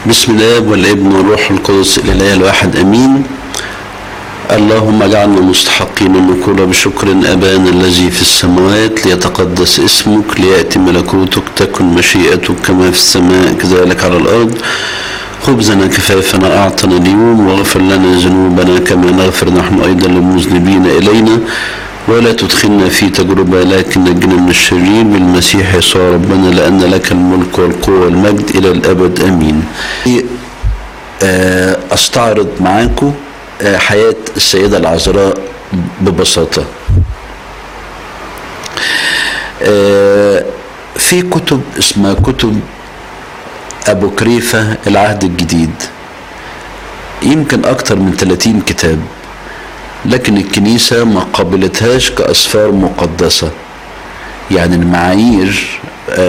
بسم الله والابن والروح القدس الاله الواحد امين اللهم اجعلنا مستحقين النقول بشكر ابانا الذي في السماوات ليتقدس اسمك لياتي ملكوتك تكن مشيئتك كما في السماء كذلك على الارض خبزنا كفافنا اعطنا اليوم واغفر لنا ذنوبنا كما نغفر نحن ايضا للمذنبين الينا ولا تدخلنا في تجربة لكن نجنا من الشرير بالمسيح يسوع ربنا لأن لك الملك والقوة والمجد إلى الأبد آمين أستعرض معاكم حياة السيدة العذراء ببساطة في كتب اسمها كتب أبو كريفة العهد الجديد يمكن أكتر من 30 كتاب لكن الكنيسة ما قبلتهاش كأسفار مقدسة يعني المعايير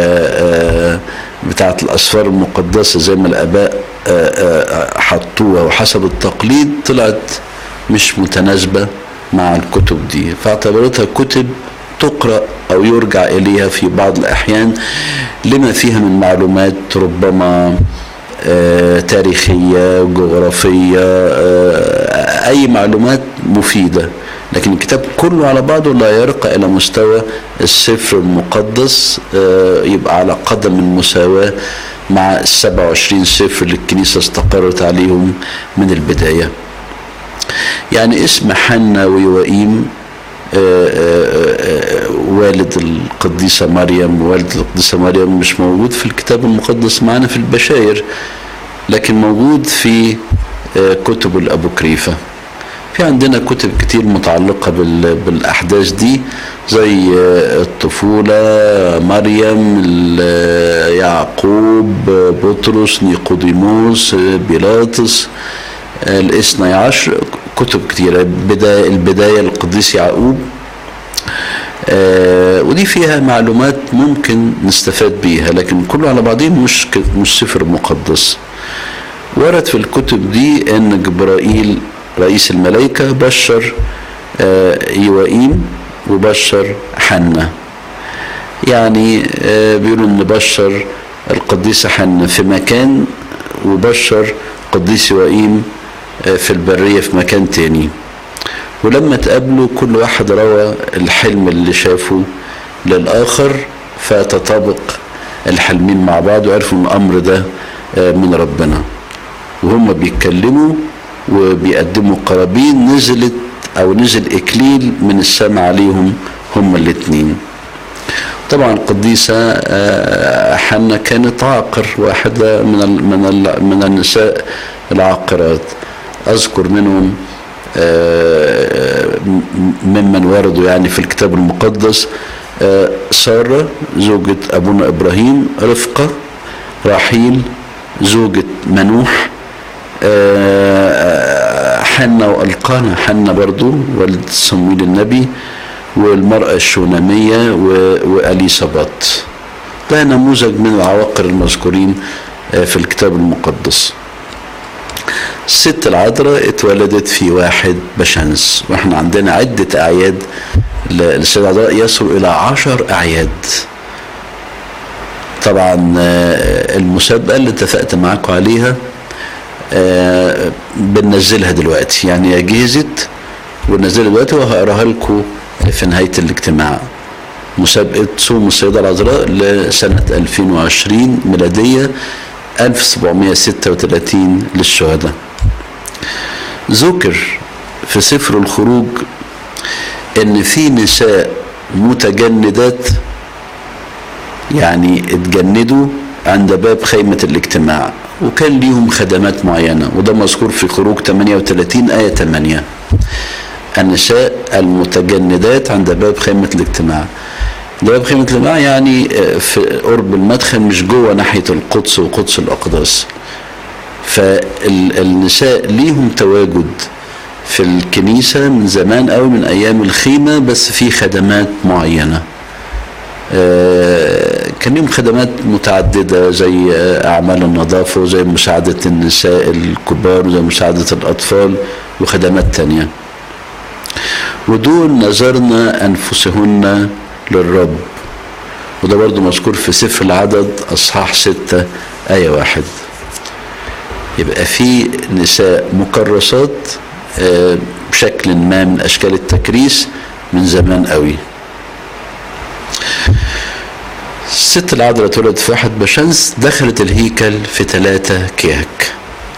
بتاعت الأسفار المقدسة زي ما الآباء حطوها وحسب التقليد طلعت مش متناسبة مع الكتب دي فاعتبرتها كتب تقرأ أو يرجع إليها في بعض الأحيان لما فيها من معلومات ربما آه تاريخية جغرافية آه أي معلومات مفيدة لكن الكتاب كله على بعضه لا يرقى إلى مستوى السفر المقدس آه يبقى على قدم المساواة مع السبع وعشرين سفر اللي الكنيسة استقرت عليهم من البداية يعني اسم حنا ويوائيم والد القديسة مريم والد القديسة مريم مش موجود في الكتاب المقدس معنا في البشاير لكن موجود في كتب الأبوكريفة في عندنا كتب كتير متعلقة بالأحداث دي زي الطفولة مريم يعقوب بطرس نيقوديموس بيلاطس الاثني عشر كتب كتيرة البداية, البداية للقديس يعقوب آه ودي فيها معلومات ممكن نستفاد بيها لكن كله على بعضه مش مش سفر مقدس ورد في الكتب دي ان جبرائيل رئيس الملائكة بشر آه يوائيم وبشر حنة يعني آه بيقولوا ان بشر القديسة حنة في مكان وبشر قديس يوائيم في البرية في مكان تاني ولما تقابلوا كل واحد روى الحلم اللي شافه للآخر فتطابق الحلمين مع بعض وعرفوا ان الأمر ده من ربنا وهم بيتكلموا وبيقدموا قرابين نزلت أو نزل إكليل من السماء عليهم هم الاتنين طبعا القديسة حنة كانت عاقر واحدة من من من النساء العاقرات أذكر منهم ممن وردوا يعني في الكتاب المقدس سارة زوجة أبونا إبراهيم رفقة راحيل زوجة منوح حنة وألقانا حنة برضو والد صمويل النبي والمرأة الشونامية وأليصابات ده نموذج من العواقر المذكورين في الكتاب المقدس الست العذراء اتولدت في واحد بشمس واحنا عندنا عدة أعياد للست العذراء يصل إلى عشر أعياد طبعا المسابقة اللي اتفقت معاكم عليها بننزلها دلوقتي يعني جهزت ونزلها دلوقتي وهقراها لكم في نهاية الاجتماع مسابقة صوم السيدة العذراء لسنة 2020 ميلادية 1736 للشهداء ذكر في سفر الخروج ان في نساء متجندات يعني اتجندوا عند باب خيمة الاجتماع وكان ليهم خدمات معينة وده مذكور في خروج 38 آية 8 النساء المتجندات عند باب خيمة الاجتماع باب خيمة الاجتماع يعني في قرب المدخل مش جوه ناحية القدس وقدس الأقداس فالنساء ليهم تواجد في الكنيسة من زمان أو من أيام الخيمة بس في خدمات معينة كان لهم خدمات متعددة زي أعمال النظافة وزي مساعدة النساء الكبار وزي مساعدة الأطفال وخدمات تانية ودول نظرنا أنفسهن للرب وده برضو مذكور في سفر العدد أصحاح ستة آية واحد يبقى في نساء مكرسات آه، بشكل ما من اشكال التكريس من زمان قوي الست العذراء اتولدت في واحد بشمس دخلت الهيكل في ثلاثة كياك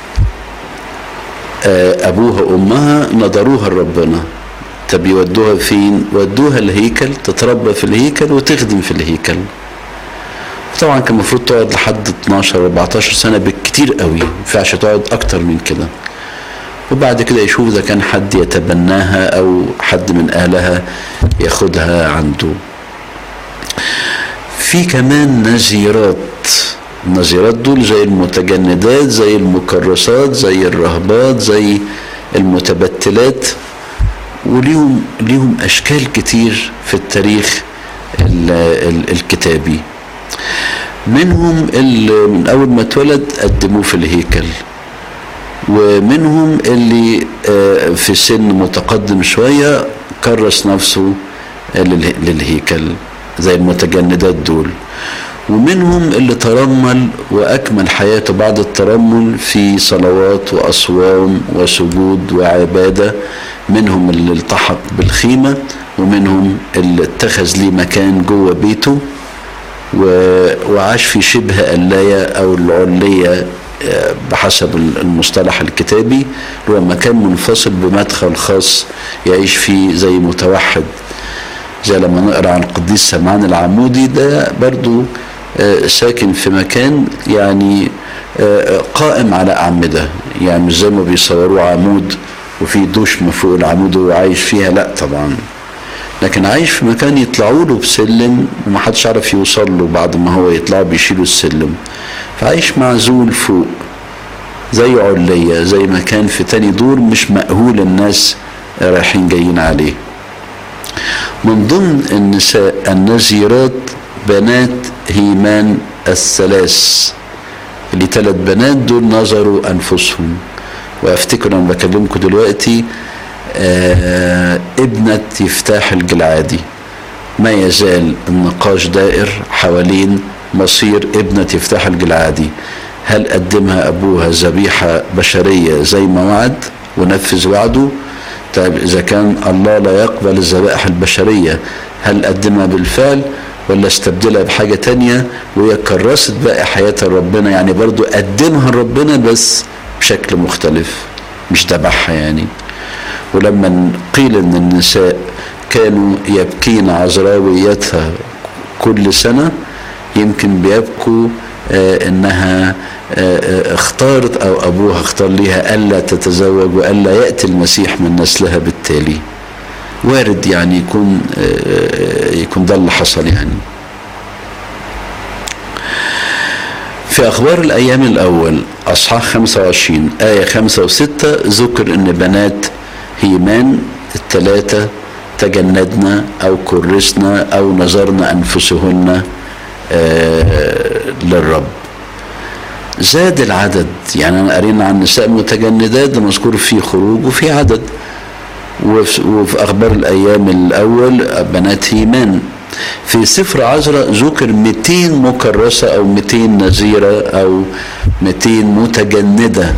آه، ابوها وامها نظروها لربنا طب يودوها فين ودوها الهيكل تتربى في الهيكل وتخدم في الهيكل طبعا كان المفروض تقعد لحد 12 14 سنه بالكتير قوي ما ينفعش تقعد اكتر من كده وبعد كده يشوف اذا كان حد يتبناها او حد من اهلها ياخدها عنده في كمان نزيرات النزيرات دول زي المتجندات زي المكرسات زي الرهبات زي المتبتلات وليهم ليهم اشكال كتير في التاريخ ال- ال- الكتابي منهم اللي من اول ما اتولد قدموه في الهيكل ومنهم اللي آه، في سن متقدم شويه كرس نفسه لله- للهيكل زي المتجندات دول ومنهم اللي ترمل واكمل حياته بعد الترمل في صلوات واصوام وسجود وعباده منهم اللي التحق بالخيمه ومنهم اللي اتخذ ليه مكان جوه بيته و- وعاش في شبه قلاية أو العلية آه، بحسب المصطلح الكتابي اللي هو مكان منفصل بمدخل خاص يعيش فيه زي متوحد زي لما نقرا عن القديس سمعان العمودي ده برضو آه، ساكن في مكان يعني آه، قائم على أعمدة يعني مش زي ما بيصوروه عمود وفي دشمة فوق العمود وهو عايش فيها لا طبعا لكن عايش في مكان يطلعوا له بسلم ومحدش عارف يوصل له بعد ما هو يطلعوا بيشيلوا السلم فعايش معزول فوق زي علية زي مكان في تاني دور مش مأهول الناس رايحين جايين عليه من ضمن النساء النزيرات بنات هيمان الثلاث اللي ثلاث بنات دول نظروا أنفسهم وأفتكر أنا بكلمكم دلوقتي آه ابنة يفتاح الجلعادي ما يزال النقاش دائر حوالين مصير ابنة يفتاح الجلعادي هل قدمها أبوها ذبيحة بشرية زي ما وعد ونفذ وعده طيب إذا كان الله لا يقبل الذبائح البشرية هل قدمها بالفعل ولا استبدلها بحاجة تانية وهي كرست باقي حياتها لربنا يعني برضو قدمها لربنا بس بشكل مختلف مش ذبحها يعني ولما قيل ان النساء كانوا يبكين عذراويتها كل سنة يمكن بيبكوا آه انها آه آه اختارت او ابوها اختار ليها الا تتزوج والا ياتي المسيح من نسلها بالتالي وارد يعني يكون يكون ده اللي حصل يعني في أخبار الأيام الأول أصحاح 25 آية 5 و6 ذكر إن بنات هيمان الثلاثة تجندنا أو كرسنا أو نظرنا أنفسهن للرب زاد العدد يعني أنا قرينا عن نساء متجندات ده مذكور فيه خروج وفي عدد وفي أخبار الأيام الأول بنات هيمان في سفر عذراء ذكر 200 مكرسة أو 200 نذيرة أو 200 متجندة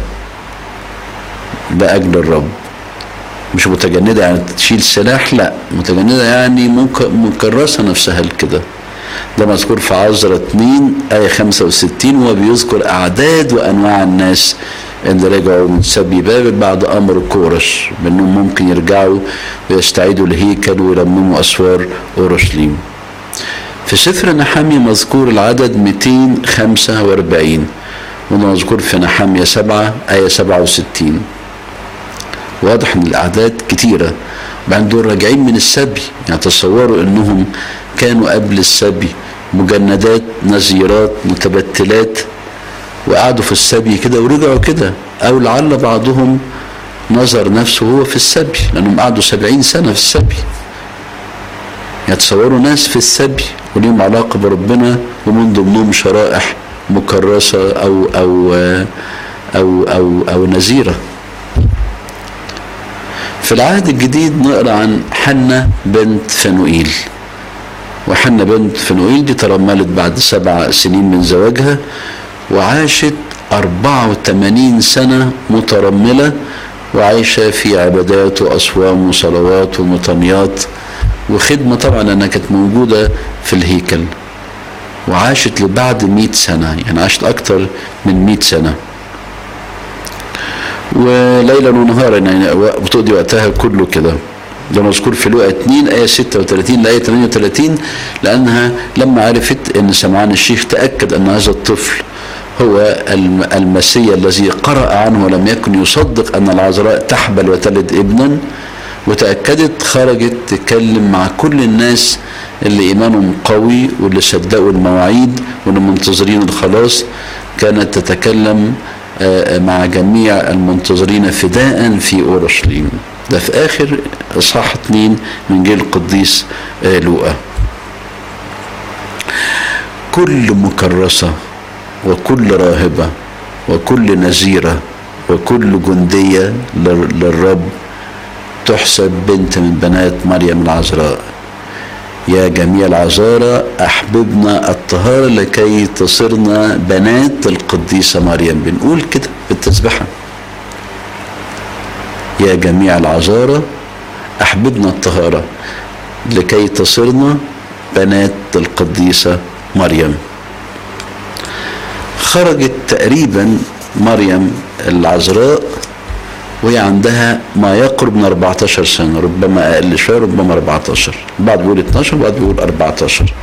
لأجل الرب مش متجندة يعني تشيل سلاح لا متجندة يعني مكرسة نفسها لكده ده مذكور في عذراء 2 آية 65 وبيذكر أعداد وأنواع الناس اللي رجعوا من سبي بابل بعد امر كورش بانهم ممكن يرجعوا ويستعيدوا الهيكل ويرمموا اسوار اورشليم. في سفر نحامية مذكور العدد 245 وده مذكور في نحامية 7 آية 67 واضح ان الاعداد كتيره وبعدين دول راجعين من السبي يعني تصوروا انهم كانوا قبل السبي مجندات نزيرات متبتلات وقعدوا في السبي كده ورجعوا كده او لعل بعضهم نظر نفسه هو في السبي لانهم قعدوا سبعين سنة في السبي يتصوروا ناس في السبي وليهم علاقة بربنا ومن ضمنهم شرائح مكرسة أو أو أو أو, أو نزيرة في العهد الجديد نقرا عن حنة بنت فنوئيل وحنة بنت فنوئيل دي ترملت بعد سبع سنين من زواجها وعاشت 84 سنة مترملة وعايشة في عبادات وأصوام وصلوات ومطنيات وخدمة طبعا لأنها كانت موجودة في الهيكل وعاشت لبعد 100 سنة يعني عاشت أكثر من 100 سنة وليلا ونهارا يعني بتقضي وقتها كله كده ده مذكور في لوقا 2 آية 36 لآية 38 لأنها لما عرفت أن سمعان الشيخ تأكد أن هذا الطفل هو المسيا الذي قرأ عنه ولم يكن يصدق أن العذراء تحبل وتلد ابنا وتأكدت خرجت تتكلم مع كل الناس اللي إيمانهم قوي واللي صدقوا المواعيد واللي منتظرين الخلاص كانت تتكلم مع جميع المنتظرين فداء في أورشليم ده في آخر إصحاح اتنين من جيل القديس لوقا كل مكرسة وكل راهبة وكل نذيرة وكل جندية للرب تحسب بنت من بنات مريم العذراء يا جميع العذارى أحببنا الطهارة لكي تصرنا بنات القديسة مريم بنقول كده بالتسبحة يا جميع العذارى أحببنا الطهارة لكي تصرنا بنات القديسة مريم خرجت تقريبا مريم العذراء وهي عندها ما يقرب من 14 سنة ربما أقل شوية ربما 14 بعض بيقول 12 بعض بيقول 14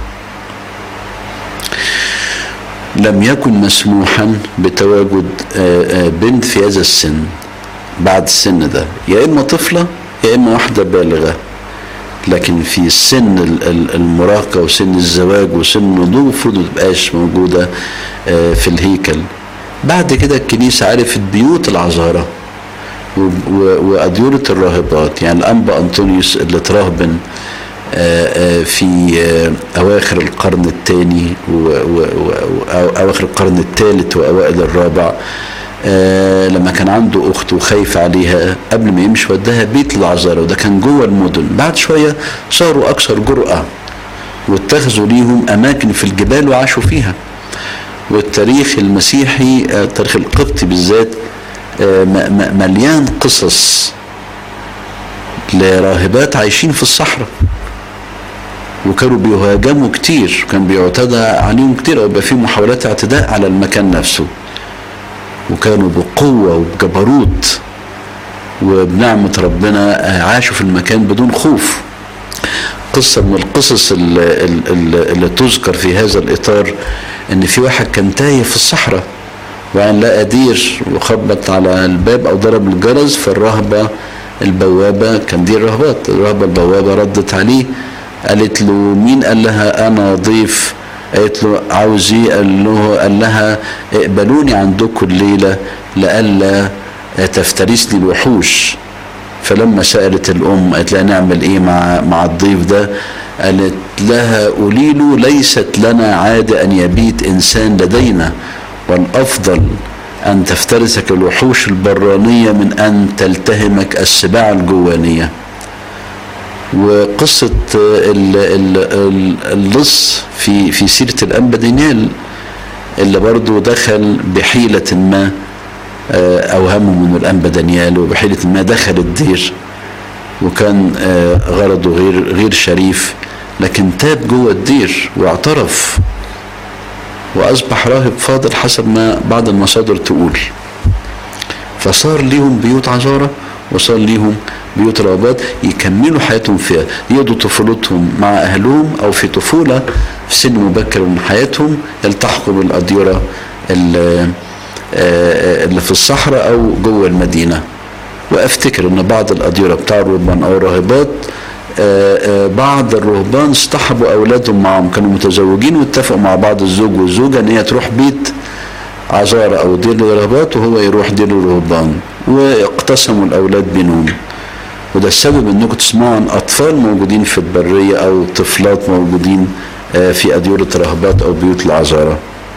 لم يكن مسموحا بتواجد بنت في هذا السن بعد السن ده يا إما طفلة يا إما واحدة بالغة لكن في السن المراهقة وسن الزواج وسن النضوج المفروض ما تبقاش موجودة في الهيكل بعد كده الكنيسة عرفت بيوت العذارى وأديرة الراهبات يعني الأنبا أنطونيوس اللي تراهبن في أواخر القرن الثاني وأواخر القرن الثالث وأوائل الرابع لما كان عنده أخت وخايف عليها قبل ما يمشي وداها بيت العذارى وده كان جوه المدن بعد شوية صاروا أكثر جرأة واتخذوا ليهم أماكن في الجبال وعاشوا فيها والتاريخ المسيحي التاريخ القبطي بالذات مليان قصص لراهبات عايشين في الصحراء وكانوا بيهاجموا كتير كان بيعتدى عليهم كتير او يبقى في محاولات اعتداء على المكان نفسه وكانوا بقوة وبجبروت وبنعمة ربنا عاشوا في المكان بدون خوف قصة من القصص اللي, اللي, اللي تذكر في هذا الإطار إن في واحد كان تايه في الصحراء وبعدين لقى دير وخبط على الباب او ضرب الجرس فالرهبه البوابه كان دي الرهبات الرهبه البوابه ردت عليه قالت له مين قال لها انا ضيف قالت له عاوز ايه قال له قال لها اقبلوني عندكم الليله لئلا تفترسني الوحوش فلما سالت الام قالت لها نعمل ايه مع مع الضيف ده قالت لها قولي له ليست لنا عاده ان يبيت انسان لدينا والافضل ان تفترسك الوحوش البرانيه من ان تلتهمك السباع الجوانيه وقصه اللص في في سيره الانبا دانيال اللي برضه دخل بحيله ما اوهمه من الانبا دانيال وبحيله ما دخل الدير وكان غرضه غير غير شريف لكن تاب جوه الدير واعترف واصبح راهب فاضل حسب ما بعض المصادر تقول فصار ليهم بيوت عذارى وصار ليهم بيوت راهبات يكملوا حياتهم فيها يقضوا طفولتهم مع اهلهم او في طفوله في سن مبكر من حياتهم يلتحقوا بالاديره اللي في الصحراء او جوه المدينه وافتكر ان بعض الاديره بتاع الرهبان او الراهبات بعض الرهبان اصطحبوا اولادهم معهم كانوا متزوجين واتفقوا مع بعض الزوج والزوجه ان هي تروح بيت عذارى او دير الرهبات وهو يروح دير الرهبان واقتسموا الاولاد بينهم وده السبب انكم تسمعوا عن اطفال موجودين في البريه او طفلات موجودين في اديره رهبات او بيوت العذارى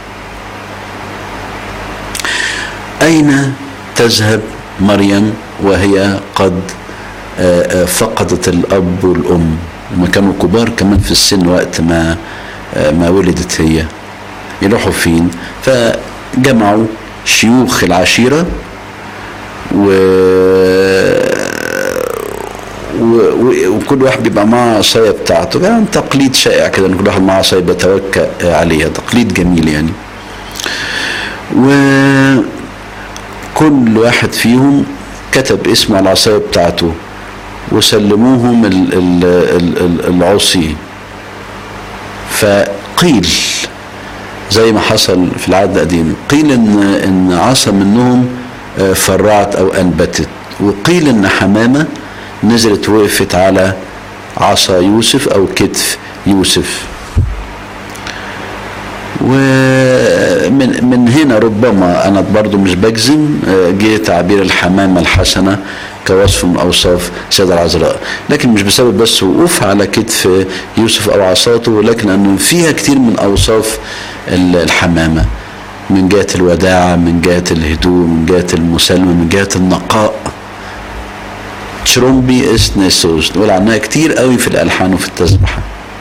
اين تذهب مريم وهي قد فقدت الاب والام وما كانوا كبار كمان في السن وقت ما ما ولدت هي يروحوا فين فجمعوا شيوخ العشيرة و... و... وكل واحد بيبقى معاه عصاية بتاعته يعني تقليد شائع كده ان كل واحد معاه عصاية بيتوكأ عليها تقليد جميل يعني وكل واحد فيهم كتب اسمه على العصاية بتاعته وسلموهم ال... ال... ال... العصي فقيل زي ما حصل في العهد القديم قيل ان ان عصا منهم فرعت او انبتت وقيل ان حمامه نزلت وقفت على عصا يوسف او كتف يوسف ومن من هنا ربما انا برضو مش بجزم جه تعبير الحمامه الحسنه كوصف من اوصاف السيده العذراء لكن مش بسبب بس وقوفها على كتف يوسف او عصاته لكن انه فيها كتير من اوصاف الحمامه من جهه الوداعه من جهه الهدوء من جهه المسالمه من جهه النقاء تشرومبي اسنيسوس نقول عنها كتير قوي في الالحان وفي التسبحه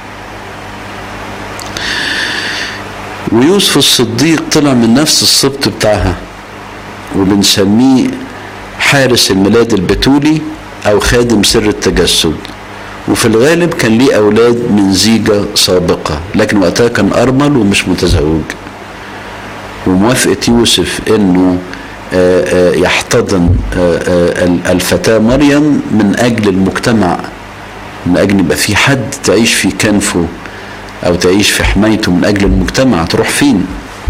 ويوسف الصديق طلع من نفس السبط بتاعها وبنسميه حارس الميلاد البتولي او خادم سر التجسد وفي الغالب كان ليه اولاد من زيجة سابقة لكن وقتها كان ارمل ومش متزوج وموافقة يوسف انه يحتضن الفتاة مريم من اجل المجتمع من اجل يبقى في حد تعيش في كنفه او تعيش في حمايته من اجل المجتمع تروح فين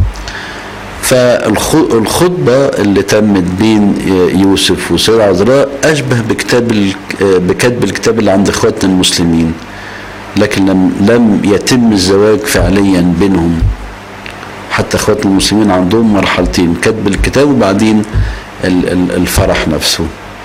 فالخطبة اللي تمت بين يوسف وسيدة عذراء أشبه بكتاب بكتب الكتاب اللي عند إخواتنا المسلمين لكن لم لم يتم الزواج فعليا بينهم حتى إخواتنا المسلمين عندهم مرحلتين كتب الكتاب وبعدين الفرح نفسه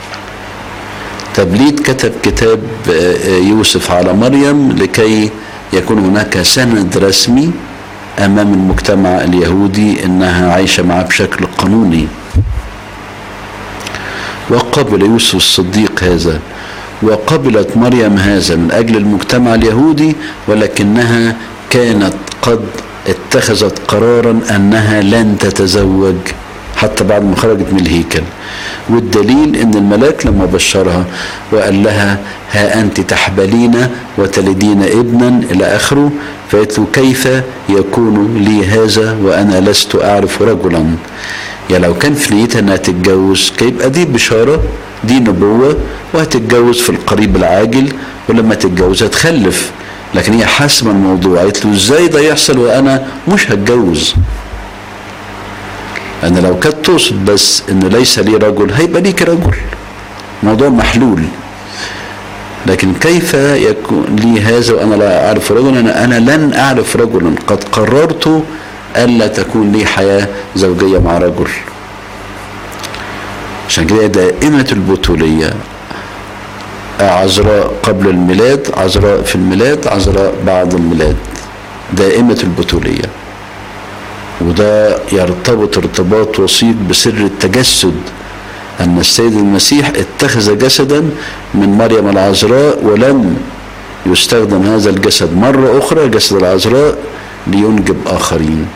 تبليد كتب كتاب يوسف على مريم لكي يكون هناك سند رسمي امام المجتمع اليهودي انها عايشه معاه بشكل قانوني وقبل يوسف الصديق هذا وقبلت مريم هذا من اجل المجتمع اليهودي ولكنها كانت قد اتخذت قرارا انها لن تتزوج حتى بعد ما خرجت من الهيكل والدليل ان الملاك لما بشرها وقال لها ها انت تحبلين وتلدين ابنا الى اخره فقالت له كيف يكون لي هذا وانا لست اعرف رجلا يعني لو كان في نيتها انها تتجوز يبقى دي بشاره دي نبوه وهتتجوز في القريب العاجل ولما تتجوز هتخلف لكن هي حاسمه الموضوع قالت له ازاي ده يحصل وانا مش هتجوز انا لو كانت تقصد بس ان ليس لي رجل هيبقى ليك رجل موضوع محلول لكن كيف يكون لي هذا وانا لا اعرف رجلا انا انا لن اعرف رجلا قد قررت الا تكون لي حياه زوجيه مع رجل عشان كده دائمه البتوليه عذراء قبل الميلاد عذراء في الميلاد عذراء بعد الميلاد دائمه البتوليه وده يرتبط ارتباط وثيق بسر التجسد أن السيد المسيح اتخذ جسدا من مريم العذراء ولم يستخدم هذا الجسد مرة أخرى جسد العذراء لينجب آخرين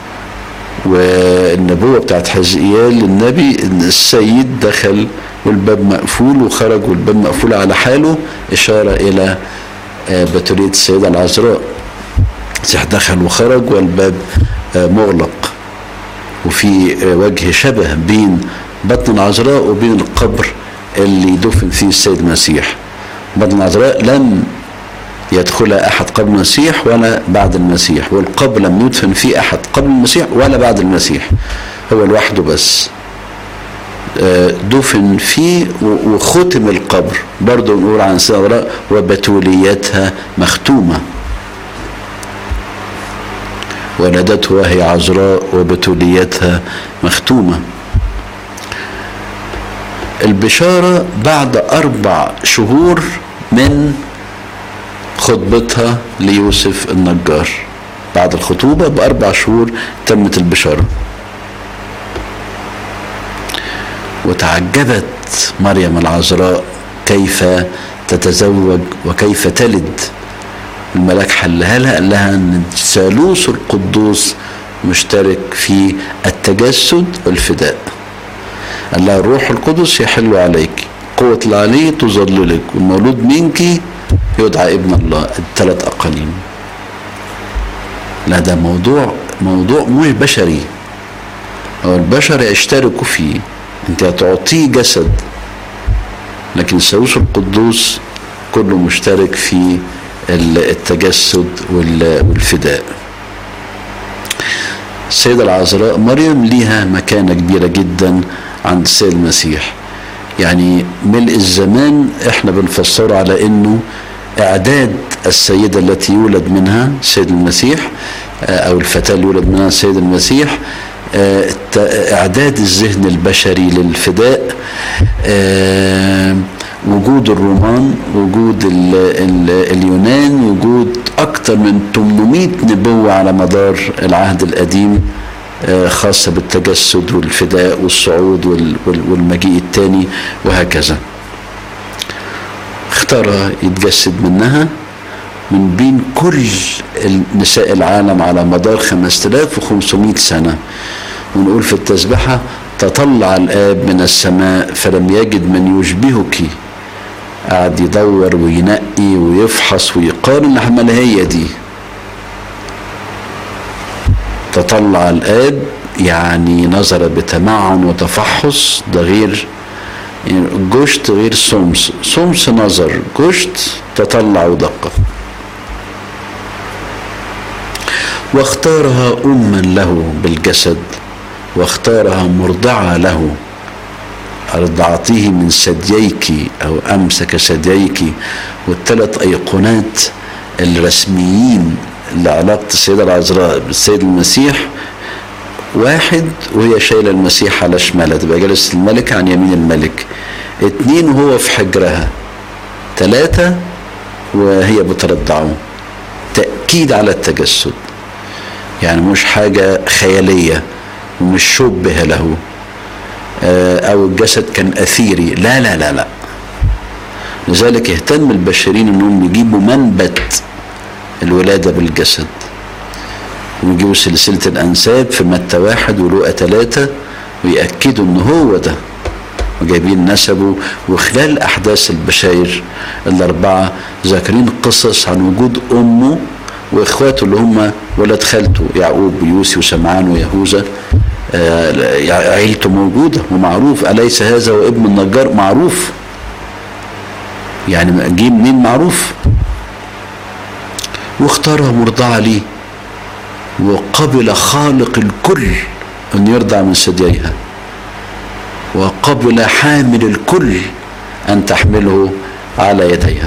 والنبوة بتاعت حزقيال للنبي إن السيد دخل والباب مقفول وخرج والباب مقفول على حاله إشارة إلى بتولية السيدة العذراء المسيح دخل وخرج والباب مغلق وفي وجه شبه بين بطن العذراء وبين القبر اللي دفن فيه السيد المسيح بطن العذراء لم يدخل احد قبل المسيح ولا بعد المسيح والقبر لم يدفن فيه احد قبل المسيح ولا بعد المسيح هو لوحده بس دفن فيه وختم القبر برضه نقول عن السيدة العذراء وبتوليتها مختومه ولدته وهي عذراء وبتوليتها مختومة البشارة بعد أربع شهور من خطبتها ليوسف النجار بعد الخطوبة بأربع شهور تمت البشارة وتعجبت مريم العذراء كيف تتزوج وكيف تلد الملاك حلها لها قال لها ان الثالوث القدوس مشترك في التجسد والفداء قال لها الروح القدس يحل عليك قوة العلي تظللك والمولود منك يدعى ابن الله الثلاث أقاليم لا ده موضوع موضوع مش بشري هو البشر يشتركوا فيه انت هتعطيه جسد لكن الثالوث القدوس كله مشترك في التجسد والفداء السيدة العذراء مريم ليها مكانة كبيرة جدا عند السيد المسيح يعني ملء الزمان احنا بنفسره على انه اعداد السيدة التي يولد منها السيد المسيح او الفتاة اللي يولد منها السيد المسيح اعداد الذهن البشري للفداء وجود الرومان وجود ال ال اليونان وجود اكثر من 800 نبوة على مدار العهد القديم خاصة بالتجسد والفداء والصعود والمجيء الثاني وهكذا اختار يتجسد منها من بين كل نساء العالم على مدار 5500 سنة ونقول في التسبحة تطلع الآب من السماء فلم يجد من يشبهك قعد يدور وينقي ويفحص ويقارن لحمل هي دي تطلع الآب يعني نظر بتمعن وتفحص ده غير يعني جشت غير سمس سمس نظر جشت تطلع ودقق واختارها أما له بالجسد واختارها مرضعة له أرضعتيه من ثدييك أو أمسك ثدييك والثلاث أيقونات الرسميين لعلاقة السيدة العذراء بالسيد المسيح واحد وهي شايلة المسيح على شمالها تبقى جالس الملك عن يمين الملك اتنين وهو في حجرها ثلاثة وهي بترضعه تأكيد على التجسد يعني مش حاجة خيالية ومش شبه له أو الجسد كان أثيري لا لا لا لا لذلك اهتم البشرين انهم يجيبوا منبت الولادة بالجسد ويجيبوا سلسلة الأنساب في متى واحد ولوقا ثلاثة ويأكدوا إن هو ده وجايبين نسبه وخلال أحداث البشاير الأربعة ذاكرين قصص عن وجود أمه وإخواته اللي هم ولاد خالته يعقوب ويوسي وسمعان ويهوذا آه عيلته موجودة ومعروف أليس هذا وابن النجار معروف يعني جه منين معروف واختارها مرضعة ليه وقبل خالق الكل أن يرضع من ثدييها وقبل حامل الكل أن تحمله على يديها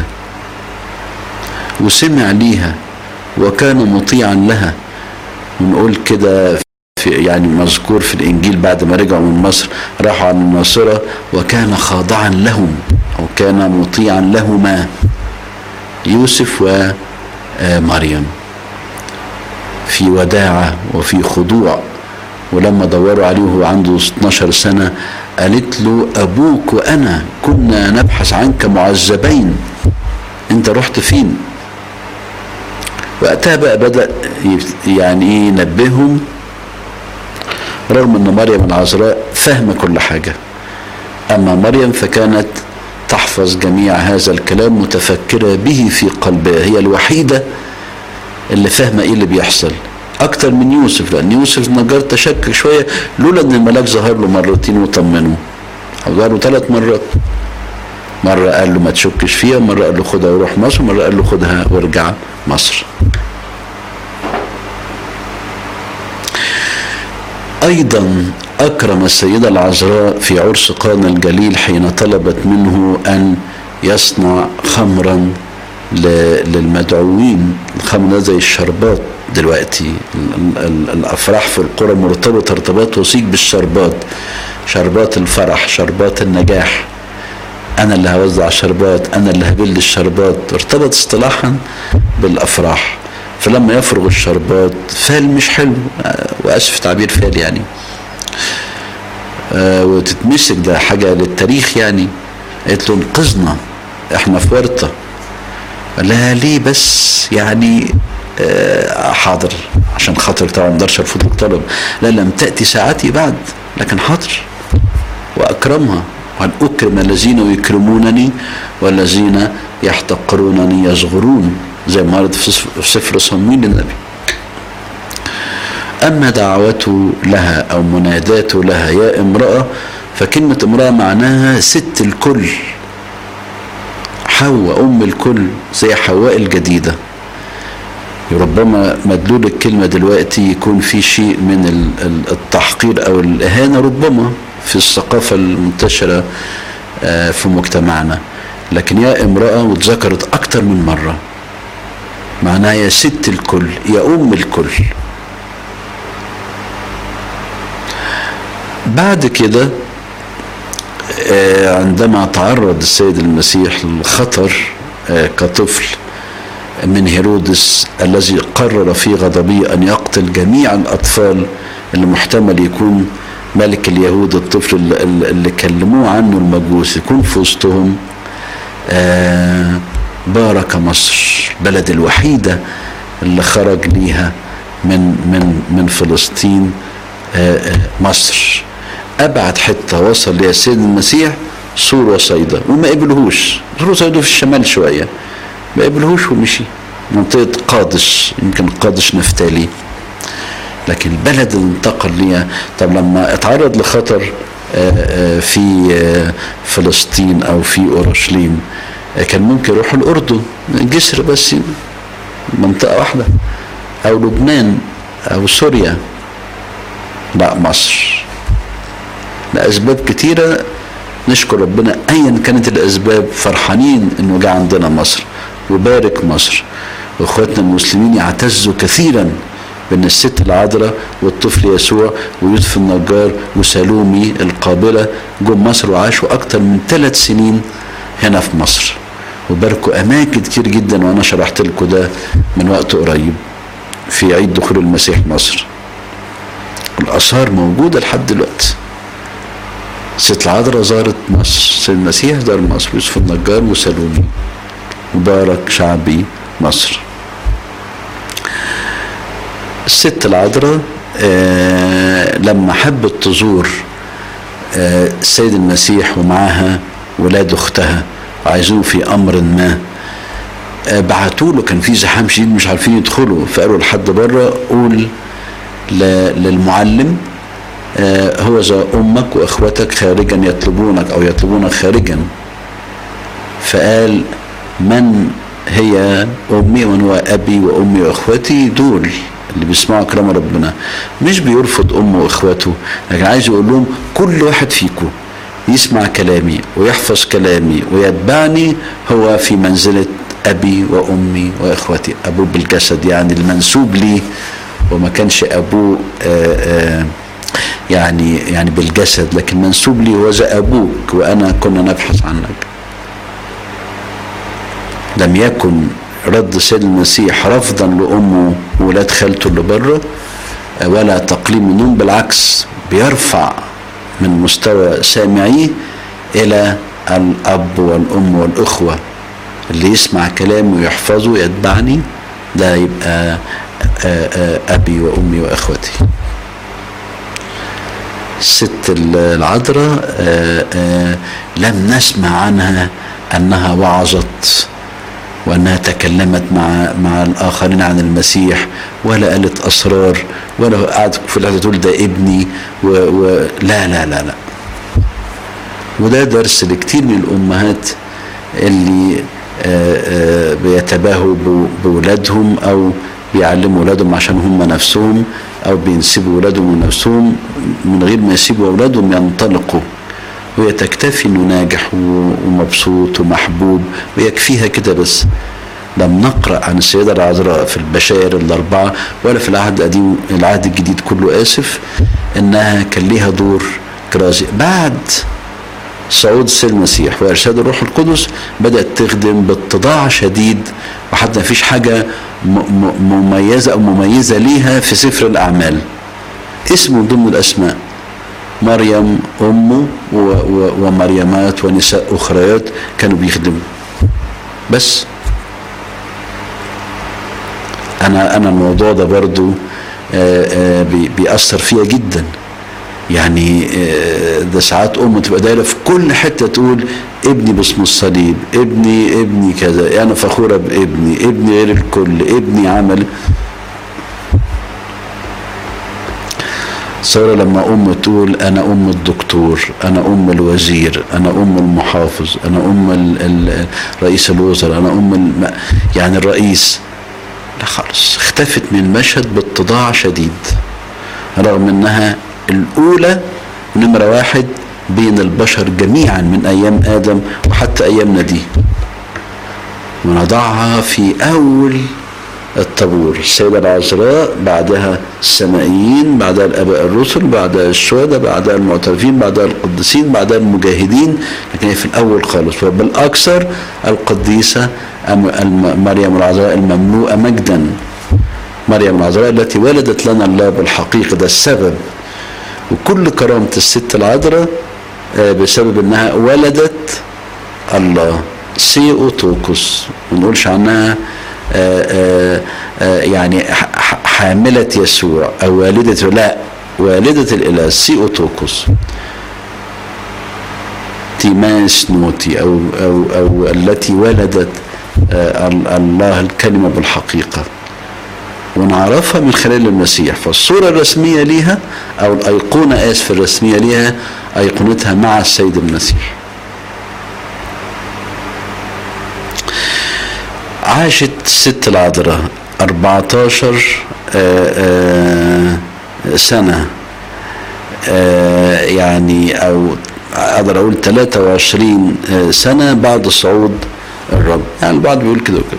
وسمع ليها وكان مطيعا لها ونقول كده في يعني مذكور في الانجيل بعد ما رجعوا من مصر راحوا عن الناصره وكان خاضعا لهم او كان مطيعا لهما يوسف ومريم في وداعه وفي خضوع ولما دوروا عليه وهو عنده 12 سنه قالت له ابوك وانا كنا نبحث عنك معذبين انت رحت فين وقتها بقى بدا يعني ايه ينبههم رغم ان مريم العذراء فاهمه كل حاجه اما مريم فكانت تحفظ جميع هذا الكلام متفكره به في قلبها هي الوحيده اللي فاهمه ايه اللي بيحصل اكتر من يوسف لان يوسف النجار تشكك شويه لولا ان الملاك ظهر له مرتين وطمنه او ظهر له ثلاث مرات مرة قال له ما تشكش فيها مرة قال له خدها وروح مصر مرة قال له خدها وارجع مصر أيضا أكرم السيدة العذراء في عرس قانا الجليل حين طلبت منه أن يصنع خمرا للمدعوين الخمر ده زي الشربات دلوقتي الأفراح في القرى مرتبطة ارتباط وثيق بالشربات شربات الفرح شربات النجاح انا اللي هوزع شربات انا اللي هبل الشربات ارتبط اصطلاحا بالافراح فلما يفرغ الشربات فال مش حلو واسف تعبير فال يعني آه وتتمسك ده حاجه للتاريخ يعني قالت له انقذنا احنا في ورطه قال لها ليه بس يعني آه، حاضر عشان خاطر طبعا ما اقدرش ارفض الطلب لا لم تاتي ساعتي بعد لكن حاضر واكرمها وان اكرم الذين يكرمونني والذين يحتقرونني يصغرون زي ما ورد في سفر- في سفر صمويل النبي أما دعوته لها أو مناداته لها يا امرأة فكلمة امرأة معناها ست الكل حواء أم الكل زي حواء الجديدة ربما مدلول الكلمة دلوقتي يكون في شيء من ال- ال- التحقير أو الإهانة ربما في الثقافة المنتشرة آه، في مجتمعنا لكن يا امرأة واتذكرت أكتر من مرة معناها يا ست الكل يا أم الكل بعد كده آه، عندما تعرض السيد المسيح للخطر آه، كطفل من هيرودس الذي قرر في غضبه ان يقتل جميع الاطفال اللي محتمل يكون ملك اليهود الطفل اللي, اللي كلموه عنه المجوس يكون في وسطهم آه، بارك مصر البلد الوحيده اللي خرج ليها من من من فلسطين آه، آه، مصر ابعد حته وصل ليها السيد المسيح سور وصيدا وما قبلهوش سور وصيدا في الشمال شويه ما قبلهوش ومشي منطقه قادش يمكن قادش نفتالي لكن البلد اللي انتقل ليها طب لما اتعرض لخطر آه، آه، في آه، فلسطين او في اورشليم آه، كان ممكن يروح الاردن جسر بس منطقه واحده او لبنان او سوريا لا مصر لاسباب كتيره نشكر ربنا ايا كانت الاسباب فرحانين انه جه عندنا مصر وبارك مصر واخواتنا المسلمين يعتزوا كثيرا بان الست العذراء والطفل يسوع ويوسف النجار وسالومي القابله جم مصر وعاشوا اكتر من ثلاث سنين هنا في مصر وباركوا اماكن كتير جدا وانا شرحت لكم ده من وقت قريب في عيد دخول المسيح مصر الاثار موجوده لحد دلوقتي ست العذراء زارت مصر سيد المسيح زار مصر يوسف النجار وسالومي مبارك شعبي مصر الست العذراء آه لما حبت تزور آه السيد المسيح ومعاها ولاد اختها وعايزين في امر ما آه بعتوا له كان في زحام شديد مش عارفين يدخلوا فقالوا لحد بره قول ل- للمعلم آه، هو ذا امك واخوتك خارجا يطلبونك او يطلبونك خارجا فقال من هي امي ومن هو ابي وامي واخوتي دول اللي بيسمعوا كلام ربنا مش بيرفض امه واخواته لكن عايز يقول لهم كل واحد فيكم يسمع كلامي ويحفظ كلامي ويتبعني هو في منزله ابي وامي واخوتي ابوه بالجسد يعني المنسوب ليه وما كانش ابوه آآ آآ يعني يعني بالجسد لكن منسوب لي هو ذا ابوك وانا كنا نبحث عنك لم يكن رد سيد المسيح رفضا لامه وولاد خالته اللي بره ولا تقليل منهم بالعكس بيرفع من مستوى سامعيه الى الاب والام والاخوه اللي يسمع كلامي ويحفظه ويتبعني ده يبقى آآ آآ ابي وامي واخوتي الست العذراء آه، آه، لم نسمع عنها انها وعظت وانها تكلمت مع مع الاخرين عن المسيح ولا قالت اسرار ولا قعدت في الاخر تقول ده ابني و, و لا لا لا لا وده درس لكتير من الامهات اللي آه، آه، بيتباهوا بو- بولادهم او بيعلموا ولادهم عشان هم نفسهم او بينسبوا ولادهم لنفسهم من غير ما يسيبوا اولادهم ينطلقوا وهي تكتفي انه ناجح و- ومبسوط ومحبوب ويكفيها كده بس لم نقرا عن السيده العذراء في البشائر الاربعه ولا في العهد القديم العهد الجديد كله اسف انها كان ليها دور كرازي بعد صعود السيد المسيح وارشاد الروح القدس بدات تخدم باتضاع شديد وحتى مفيش حاجه م- م- مميزه او مميزه ليها في سفر الاعمال اسم من ضمن الاسماء مريم امه و- و- ومريمات ونساء اخريات كانوا بيخدموا بس انا انا الموضوع ده برضو آه، آه، بي- بيأثر فيا جدا يعني آه، ده ساعات ام تبقى دايره في كل حته تقول ابني باسم الصليب ابني ابني كذا انا فخوره بابني ابني غير الكل ابني عمل صار لما ام تقول انا ام الدكتور انا ام الوزير انا ام المحافظ انا ام ال- ال- رئيس الوزراء انا ام الم... يعني الرئيس لا خالص اختفت من المشهد باتضاع شديد رغم انها الاولى نمرة واحد بين البشر جميعا من ايام ادم وحتى ايامنا دي ونضعها في اول الطابور السيدة العذراء بعدها السمائيين بعدها الآباء الرسل بعدها الشهداء بعدها المعترفين بعدها القديسين بعدها المجاهدين لكن هي في الأول خالص وبالأكثر القديسة أم- الم- مريم العذراء المملوءة مجدا مريم العذراء التي ولدت لنا الله بالحقيقة ده السبب وكل كرامة الست العذراء آه، بسبب انها ولدت الله سيوتوكوس ما نقولش عنها آه، آه، آه، يعني ح- ح- حاملة يسوع أو والدة لا والدة الإله سيوتوكوس تيماس نوتي أو, أو, أو التي ولدت آه، ال- الله الكلمة بالحقيقة ونعرفها من خلال المسيح فالصورة الرسمية ليها أو الأيقونة آسف الرسمية ليها أيقونتها مع السيد المسيح عاشت الست العذراء 14 آه، آه، سنة آه، يعني أو أقدر أقول 23 آه، سنة بعد صعود الرب يعني البعض بيقول كده وكده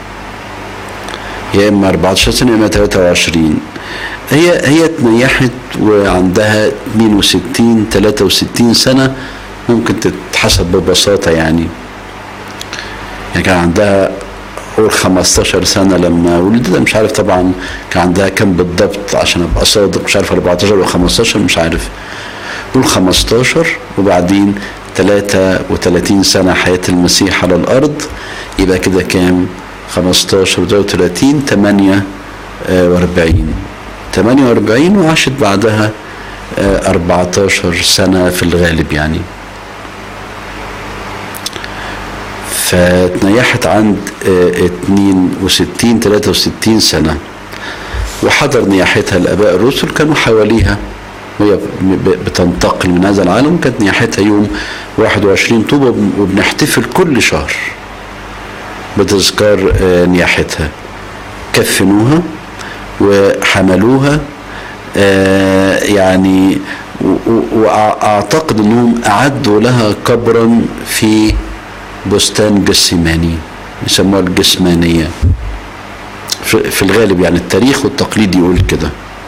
يا إما 14 سنة يا إما 23 هي هي اتنيحت وعندها 62 63 سنة ممكن تتحسب ببساطة يعني يعني كان عندها قول 15 سنة لما ولدت مش عارف طبعا كان عندها كام بالضبط عشان ابقى صادق مش عارف 14 ولا 15 مش عارف قول 15 وبعدين 33 سنة حياة المسيح على الأرض يبقى كده كام 15 33 48 48 وعاشت بعدها آه، 14 سنة في الغالب يعني فتنيحت عند آه، 62 63 سنة وحضر نياحتها الآباء الرسل كانوا حواليها وهي ب- بتنتقل من هذا العالم كانت نياحتها يوم 21 طوبة وبن- وبنحتفل كل شهر بتذكار آه، نياحتها كفنوها وحملوها آه، يعني و- و- واعتقد انهم اعدوا لها قبرا في بستان جسماني يسموها الجسمانيه في في الغالب يعني التاريخ والتقليد يقول كده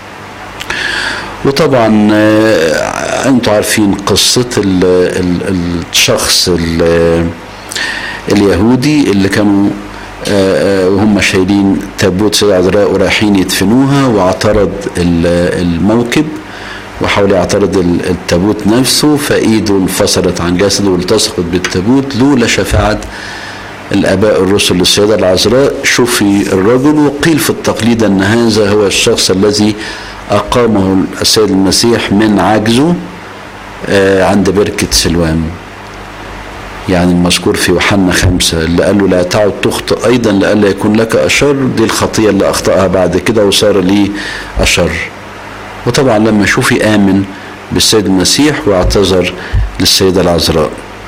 وطبعا آه، انتوا عارفين قصه ال ال الشخص ال اليهودي اللي كانوا آه، آه، وهم شايلين تابوت سيدة عذراء ورايحين يدفنوها واعترض ال- الموكب وحاول يعترض ال- التابوت نفسه فايده انفصلت عن جسده والتصقت بالتابوت لولا شفاعة الاباء الرسل للسيدة العذراء شفي الرجل وقيل في التقليد ان هذا هو الشخص الذي اقامه السيد المسيح من عجزه آه، عند بركة سلوان يعني المذكور في يوحنا خمسة اللي قال له لا تعد تخطئ أيضا لئلا يكون لك أشر دي الخطية اللي أخطأها بعد كده وصار لي أشر وطبعا لما شوفي آمن بالسيد المسيح واعتذر للسيدة العذراء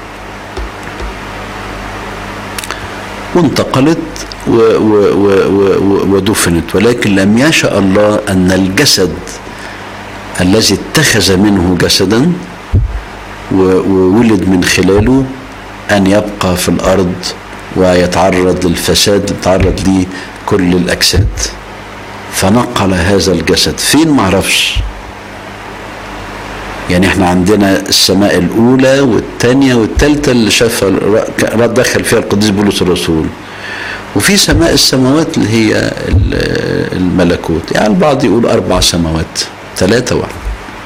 وانتقلت و و و و و ودفنت ولكن لم يشاء الله أن الجسد الذي اتخذ منه جسدا و- وولد من خلاله أن يبقى في الأرض ويتعرض للفساد يتعرض ليه كل الأجساد فنقل هذا الجسد فين معرفش يعني احنا عندنا السماء الأولى والثانية والثالثة اللي شافها الر- دخل فيها القديس بولس الرسول وفي سماء السماوات اللي هي ال- الملكوت يعني البعض يقول أربع سماوات ثلاثة واحد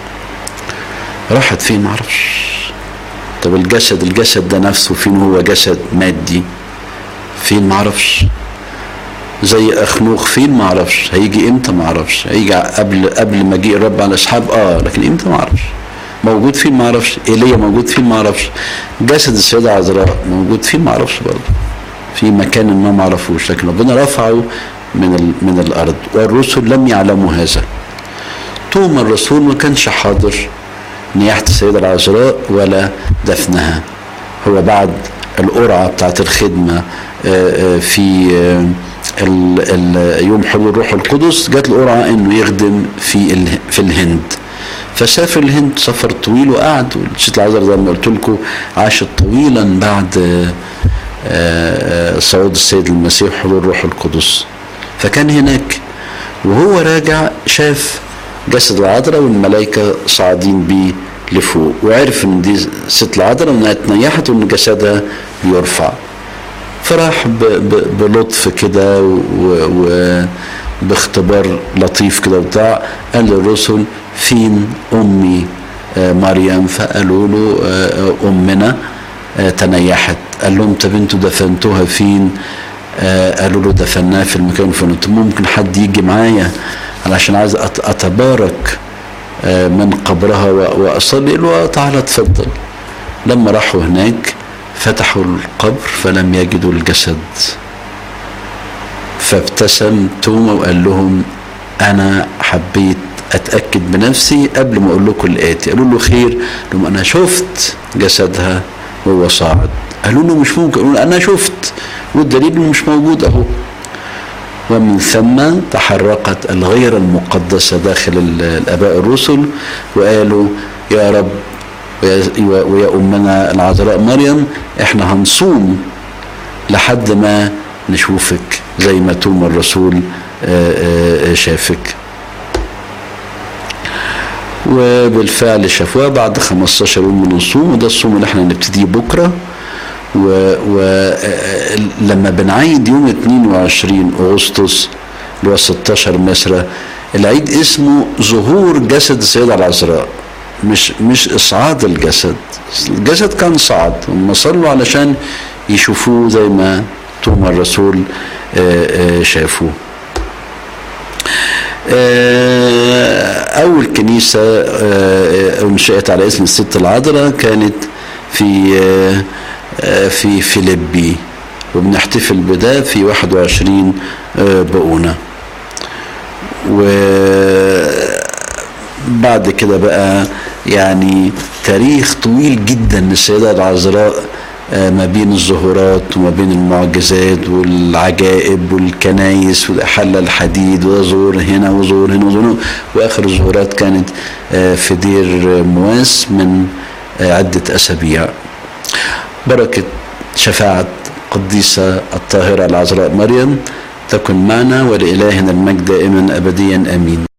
راحت فين معرفش طب الجسد الجسد ده نفسه فين هو جسد مادي فين معرفش زي اخنوخ فين ما اعرفش هيجي امتى ما اعرفش هيجي قبل قبل مجيء الرب على اصحاب اه لكن امتى ما اعرفش موجود فين ما اعرفش ايليا موجود فين ما اعرفش جسد السيده عذراء موجود فين ما اعرفش برضه في مكان ما ما اعرفوش لكن ربنا رفعه من ال... من الارض والرسل لم يعلموا هذا توما الرسول ما كانش حاضر نياحة السيدة العذراء ولا دفنها هو بعد القرعة بتاعت الخدمة في يوم حلول الروح القدس جات القرعة انه يخدم في في الهند فسافر الهند سفر طويل وقعد الست العذراء زي ما قلت لكم عاشت طويلا بعد صعود السيد المسيح حلول الروح القدس فكان هناك وهو راجع شاف جسد العذراء والملائكة صاعدين بيه لفوق وعرف ان دي ست العذراء انها اتنيحت وان جسدها بيرفع فراح ب ب بلطف كده وباختبار لطيف كده وبتاع قال للرسل فين امي مريم فقالوا له امنا تنيحت قال لهم طب انتوا دفنتوها فين قالوا له دفناها في المكان الفلاني ممكن حد يجي معايا علشان عايز اتبارك من قبرها واصلي له تعالى اتفضل لما راحوا هناك فتحوا القبر فلم يجدوا الجسد فابتسم توما وقال لهم انا حبيت اتاكد بنفسي قبل ما اقول لكم الاتي قالوا له خير لهم انا شفت جسدها وهو صاعد قالوا له مش ممكن قالوا له انا شفت والدليل انه مش موجود اهو ومن ثم تحركت الغيرة المقدسة داخل الآباء الرسل وقالوا يا رب ويا أمنا العذراء مريم احنا هنصوم لحد ما نشوفك زي ما توما الرسول شافك وبالفعل شافوها بعد 15 يوم من الصوم وده الصوم اللي احنا نبتديه بكره ولما بنعيد يوم 22 اغسطس اللي هو 16 مصر العيد اسمه ظهور جسد السيده العذراء مش مش اصعاد الجسد الجسد كان صعد هم صلوا علشان يشوفوه زي ما توما الرسول شافوه اول كنيسه انشئت على اسم الست العذراء كانت في في فيليبي وبنحتفل بده في 21 بقونة وبعد كده بقى يعني تاريخ طويل جدا للسيدة العذراء ما بين الظهورات وما بين المعجزات والعجائب والكنايس وحل الحديد وظهور هنا وظهور هنا وظهور هنا واخر الظهورات كانت في دير مواس من عدة اسابيع بركة شفاعة قديسة الطاهرة العذراء مريم تكن معنا ولإلهنا المجد دائما أبديا آمين